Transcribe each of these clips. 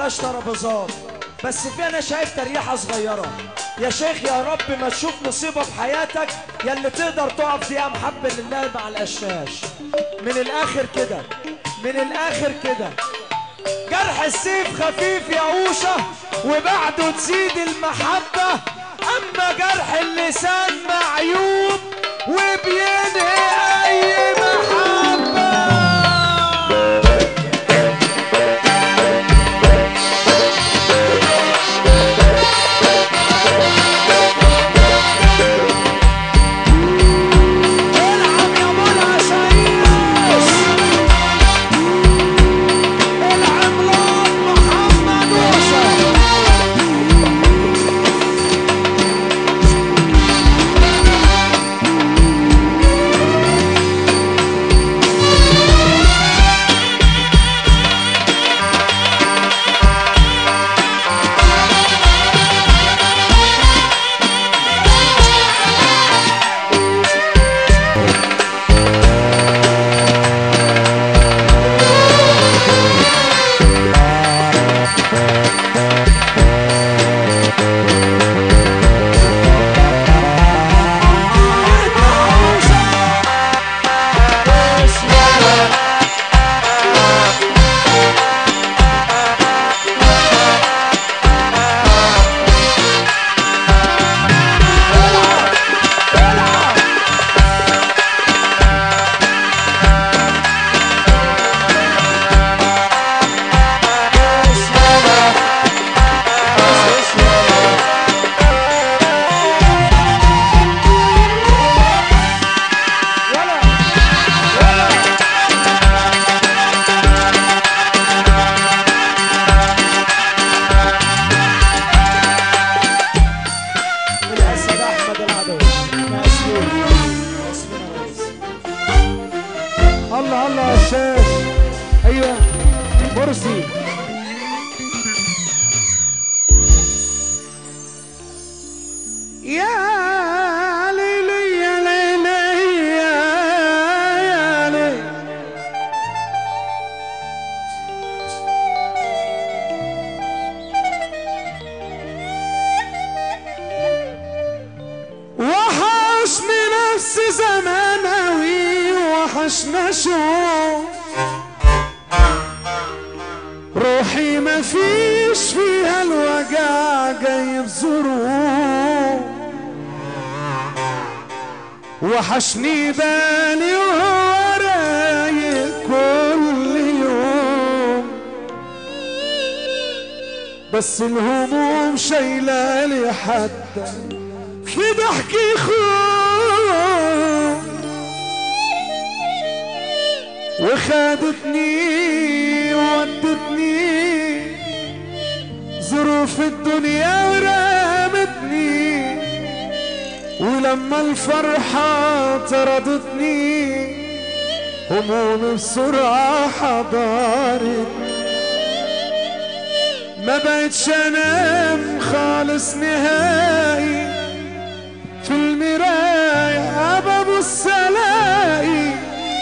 بلاش ترابيزات بس في انا شايف تريحه صغيره يا شيخ يا رب ما تشوف مصيبه في حياتك يا اللي تقدر تقف فيها محب لله مع القشاش من الاخر كده من الاخر كده جرح السيف خفيف يا اوشه وبعده تزيد المحبه اما جرح اللسان معيوب وبينهي اي محبه العب يا منى شايش العملاق محمد وشا الاسد احمد العدوي مسلوب اسمنا رئيس الله الله يا شاش ايوه مرسي يا ليلي يا ليلي يا يا ليلي وحشني نفسي زمان اوي وحشنا شوف روحي ما فيش فيها الوجع جاي بظروف وحشني بالي وهو رايق كل يوم بس الهموم شايلالي حتى في ضحكي خوف وخدتني وودتني ظروف الدنيا ورمتني ولما الفرحة طردتني همومي بسرعة حضرت ما بقتش انام خالص نهائي في المراية ببص الاقي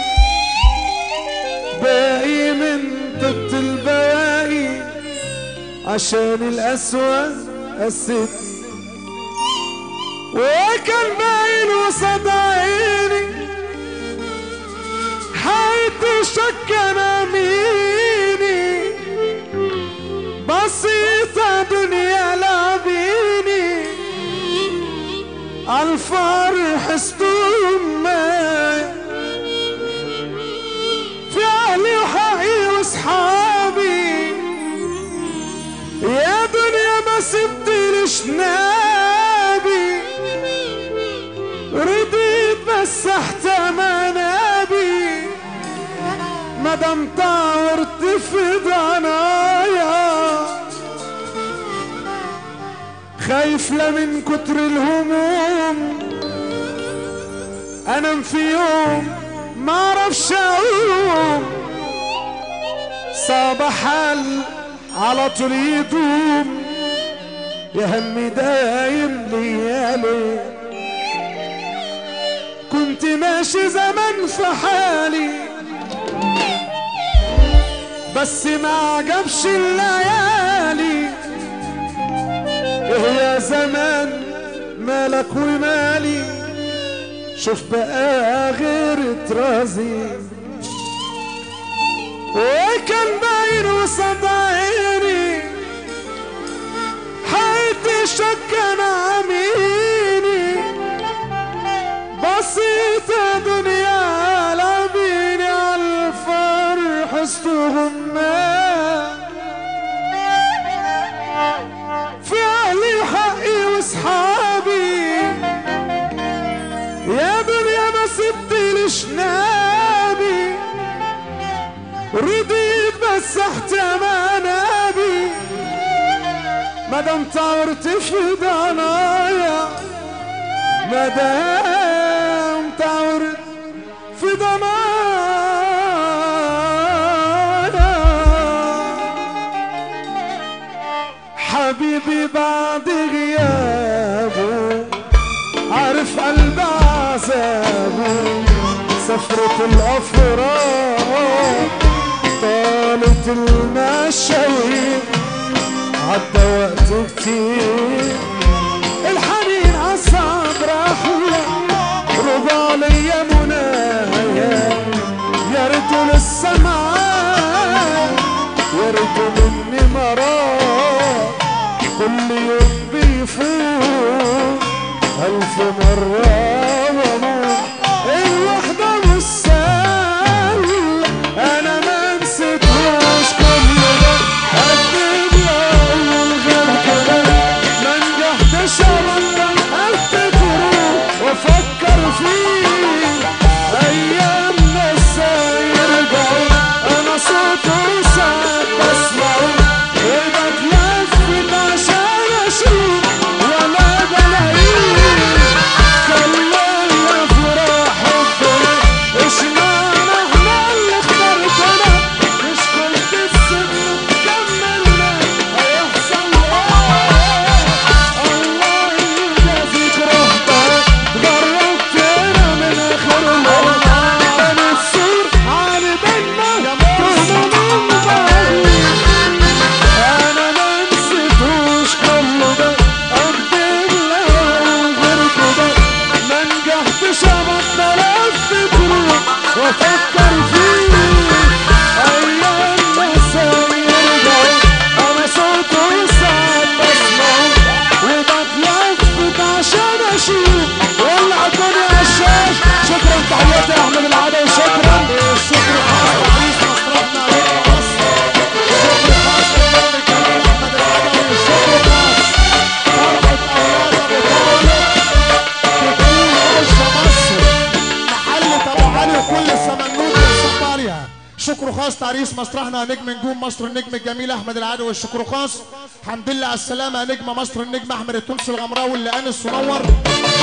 باقي من طبط البواقي عشان الأسوأ قستني وكان باين وسط عيني حياتي شك انا ميني بسيطة دنيا لعبيني عالفرح استمي في اهلي وحقي واصحابي يا دنيا ما سبتليش نابي رضيت بس حتى منابي مدام طاورت في ضنايا خايف لا من كتر الهموم انام في يوم ما اعرفش اقوم صعب حل على طول يدوم يا همي دايم ليالي كنت ماشي زمان في حالي بس ما عجبش الليالي زمان مالك ومالي شوف بقى غير طرازي وكان باين وصد عيني حياتي شكا عميني بسيطة دنيا لبيني عالفرح استغمام في اهلي وحقي واصحابي يا دنيا ما سبتليش نابي رضيت بس احتمانابي مادام طورت في ضنايا مادام طورت في ضنايا حبيبي بعد غيابه عارف قلب عذابه سفرة الأفراح طالت المشاوير عدى وقت كتير الحنين عالصعب رحلة رجع ليا منايا يا ريته لسه معايا يا ريته مني مرار كل يوم بيفوت ألف مرة وأموت الوحدة مش سهلة أنا ما نسيتهاش كل ده قدم لأول غير كده ما نجحتش أبطل أفتكره وأفكر فيه أيامنا إزاي يرجعوا أنا صوته ساعات بسمعه وبتلفت عشان أشوف ولا بلاقيه خلاني أفرح حبنا اشمعنى احنا اللي اخترتنا مش كنت السن كملنا هيحصل ايه الله يجازيك رحتك غربتنا من اخرنا كان السور على بينا تهنا من بعيد انا ما نسيتوش كل ده اكدب لو غير كده ما نجحتش ابطل افتكره وافكر فيه ايام نسى يرجعوا انا صوته ساعات بسمعه وبتلفت عشان اشوف ولع الدنيا الشاش شكرا تحياتي يا احمد العدوي شكرا شكرا خاص عريس مصرفنا عليك مصر شكر خاص للنبي الكريم احمد العدوي شكر خاص فرحة اولاد ابو طالب تكون عز مصر محل ابو علي وكل السمنوت والصباريا شكر خاص تعريس مسرحنا نجم نجوم مصر النجم الجميل احمد العدوي الشكر خاص الحمد لله على السلامه نجم مصر النجم احمد التونسي الغمراوي اللي انس ونور